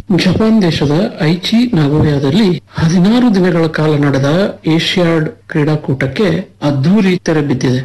Japan ದೇಶದ ಐಚಿ ನಾಗೋಯಾದಲ್ಲಿ ಹದಿನಾರು ದಿನಗಳ ಕಾಲ ನಡೆದ ಏಷ್ಯಾಡ್ ಕ್ರೀಡಾಕೂಟಕ್ಕೆ ಅದ್ದೂರಿ ತೆರೆ ಬಿದ್ದಿದೆ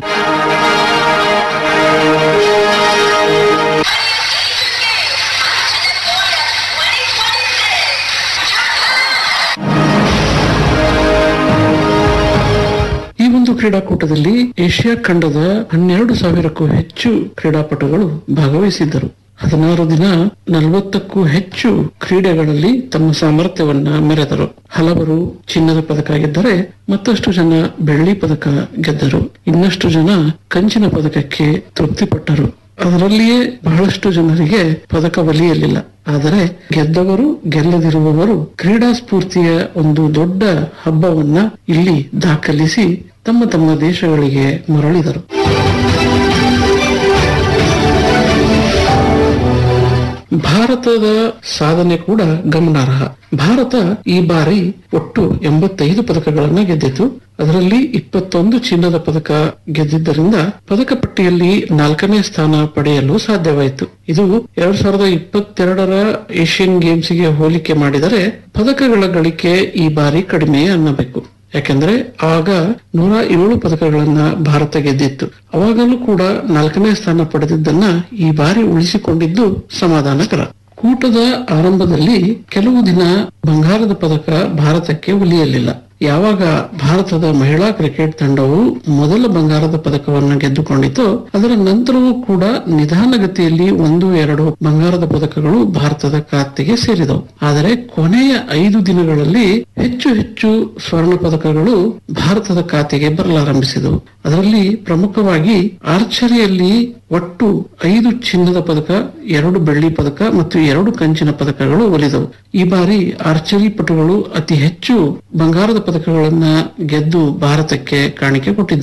ಈ ಒಂದು ಕ್ರೀಡಾಕೂಟದಲ್ಲಿ ಏಷ್ಯಾ ಖಂಡದ ಹನ್ನೆರಡು ಸಾವಿರಕ್ಕೂ ಹೆಚ್ಚು ಕ್ರೀಡಾಪಟುಗಳು ಭಾಗವಹಿಸಿದ್ದರು ಹದಿನಾರು ದಿನ ನಲವತ್ತಕ್ಕೂ ಹೆಚ್ಚು ಕ್ರೀಡೆಗಳಲ್ಲಿ ತಮ್ಮ ಸಾಮರ್ಥ್ಯವನ್ನ ಮೆರೆದರು ಹಲವರು ಚಿನ್ನದ ಪದಕ ಗೆದ್ದರೆ ಮತ್ತಷ್ಟು ಜನ ಬೆಳ್ಳಿ ಪದಕ ಗೆದ್ದರು ಇನ್ನಷ್ಟು ಜನ ಕಂಚಿನ ಪದಕಕ್ಕೆ ತೃಪ್ತಿಪಟ್ಟರು ಅದರಲ್ಲಿಯೇ ಬಹಳಷ್ಟು ಜನರಿಗೆ ಪದಕ ಒಲಿಯಲಿಲ್ಲ ಆದರೆ ಗೆದ್ದವರು ಗೆಲ್ಲದಿರುವವರು ಕ್ರೀಡಾ ಸ್ಫೂರ್ತಿಯ ಒಂದು ದೊಡ್ಡ ಹಬ್ಬವನ್ನ ಇಲ್ಲಿ ದಾಖಲಿಸಿ ತಮ್ಮ ತಮ್ಮ ದೇಶಗಳಿಗೆ ಮರಳಿದರು ಭಾರತದ ಸಾಧನೆ ಕೂಡ ಗಮನಾರ್ಹ ಭಾರತ ಈ ಬಾರಿ ಒಟ್ಟು ಎಂಬತ್ತೈದು ಪದಕಗಳನ್ನ ಗೆದ್ದಿತು ಅದರಲ್ಲಿ ಇಪ್ಪತ್ತೊಂದು ಚಿನ್ನದ ಪದಕ ಗೆದ್ದಿದ್ದರಿಂದ ಪದಕ ಪಟ್ಟಿಯಲ್ಲಿ ನಾಲ್ಕನೇ ಸ್ಥಾನ ಪಡೆಯಲು ಸಾಧ್ಯವಾಯಿತು ಇದು ಎರಡ್ ಸಾವಿರದ ಇಪ್ಪತ್ತೆರಡರ ಏಷ್ಯನ್ ಗೇಮ್ಸ್ಗೆ ಹೋಲಿಕೆ ಮಾಡಿದರೆ ಪದಕಗಳ ಗಳಿಕೆ ಈ ಬಾರಿ ಕಡಿಮೆ ಅನ್ನಬೇಕು ಯಾಕೆಂದ್ರೆ ಆಗ ನೂರ ಏಳು ಪದಕಗಳನ್ನ ಭಾರತ ಗೆದ್ದಿತ್ತು ಅವಾಗಲೂ ಕೂಡ ನಾಲ್ಕನೇ ಸ್ಥಾನ ಪಡೆದಿದ್ದನ್ನ ಈ ಬಾರಿ ಉಳಿಸಿಕೊಂಡಿದ್ದು ಸಮಾಧಾನಕರ ಕೂಟದ ಆರಂಭದಲ್ಲಿ ಕೆಲವು ದಿನ ಬಂಗಾರದ ಪದಕ ಭಾರತಕ್ಕೆ ಒಲಿಯಲಿಲ್ಲ ಯಾವಾಗ ಭಾರತದ ಮಹಿಳಾ ಕ್ರಿಕೆಟ್ ತಂಡವು ಮೊದಲ ಬಂಗಾರದ ಪದಕವನ್ನು ಗೆದ್ದುಕೊಂಡಿತೋ ಅದರ ನಂತರವೂ ಕೂಡ ನಿಧಾನಗತಿಯಲ್ಲಿ ಒಂದು ಎರಡು ಬಂಗಾರದ ಪದಕಗಳು ಭಾರತದ ಖಾತೆಗೆ ಸೇರಿದವು ಆದರೆ ಕೊನೆಯ ಐದು ದಿನಗಳಲ್ಲಿ ಹೆಚ್ಚು ಹೆಚ್ಚು ಸ್ವರ್ಣ ಪದಕಗಳು ಭಾರತದ ಖಾತೆಗೆ ಬರಲಾರಂಭಿಸಿದವು ಅದರಲ್ಲಿ ಪ್ರಮುಖವಾಗಿ ಆರ್ಚರಿಯಲ್ಲಿ ಒಟ್ಟು ಐದು ಚಿನ್ನದ ಪದಕ ಎರಡು ಬೆಳ್ಳಿ ಪದಕ ಮತ್ತು ಎರಡು ಕಂಚಿನ ಪದಕಗಳು ಒಲಿದವು ಈ ಬಾರಿ ಆರ್ಚರಿ ಪಟುಗಳು ಅತಿ ಹೆಚ್ಚು ಬಂಗಾರದ ಪದಕಗಳನ್ನ ಗೆದ್ದು ಭಾರತಕ್ಕೆ ಕಾಣಿಕೆ ಕೊಟ್ಟಿದ್ದಾರೆ